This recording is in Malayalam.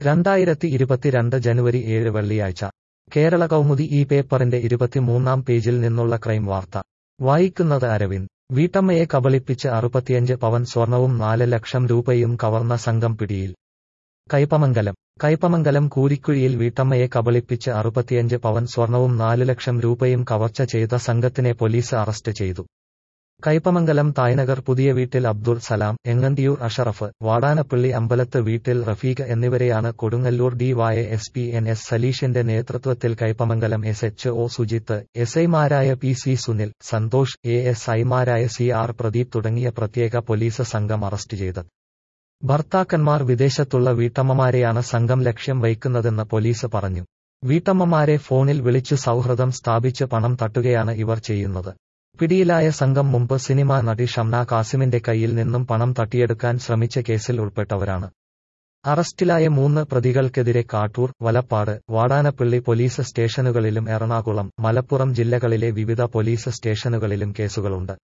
രണ്ടായിരത്തി ഇരുപത്തിരണ്ട് ജനുവരി ഏഴ് വെള്ളിയാഴ്ച കേരള കൗമുദി ഈ പേപ്പറിന്റെ ഇരുപത്തിമൂന്നാം പേജിൽ നിന്നുള്ള ക്രൈം വാർത്ത വായിക്കുന്നത് അരവിന്ദ് വീട്ടമ്മയെ കബളിപ്പിച്ച് അറുപത്തിയഞ്ച് പവൻ സ്വർണവും നാല് ലക്ഷം രൂപയും കവർന്ന സംഘം പിടിയിൽ കൈപ്പമംഗലം കൈപ്പമംഗലം കൂരിക്കുഴിയിൽ വീട്ടമ്മയെ കബളിപ്പിച്ച് അറുപത്തിയഞ്ച് പവൻ സ്വർണവും നാല് ലക്ഷം രൂപയും കവർച്ച ചെയ്ത സംഘത്തിനെ പോലീസ് അറസ്റ്റ് ചെയ്തു കൈപ്പമംഗലം തായ്നഗർ പുതിയ വീട്ടിൽ അബ്ദുൾ സലാം എങ്ങന്തിയൂർ അഷറഫ് വാടാനപ്പള്ളി അമ്പലത്ത് വീട്ടിൽ റഫീഖ് എന്നിവരെയാണ് Kodungallur DY S P N S സലീഷിന്റെ നേതൃത്വത്തിൽ Kaipamangalam S H O Sujith S ഐമാരായ P C Sunil Santhosh A S ഐമാരായ സി ആർ പ്രദീപ് തുടങ്ങിയ പ്രത്യേക പോലീസ് സംഘം അറസ്റ്റ് ചെയ്തത് ഭർത്താക്കന്മാർ വിദേശത്തുള്ള വീട്ടമ്മമാരെയാണ് സംഘം ലക്ഷ്യം വയ്ക്കുന്നതെന്ന് പോലീസ് പറഞ്ഞു വീട്ടമ്മമാരെ ഫോണിൽ വിളിച്ചു സൗഹൃദം സ്ഥാപിച്ച് പണം തട്ടുകയാണ് ഇവർ ചെയ്യുന്നത് പിടിയിലായ സംഘം മുമ്പ് സിനിമാ നടി ഷംന കാസിമിന്റെ കയ്യിൽ നിന്നും പണം തട്ടിയെടുക്കാൻ ശ്രമിച്ച കേസിൽ ഉൾപ്പെട്ടവരാണ് അറസ്റ്റിലായ മൂന്ന് പ്രതികൾക്കെതിരെ കാട്ടൂർ വലപ്പാട് വാടാനപ്പള്ളി പോലീസ് സ്റ്റേഷനുകളിലും എറണാകുളം മലപ്പുറം ജില്ലകളിലെ വിവിധ പോലീസ് സ്റ്റേഷനുകളിലും കേസുകളുണ്ട്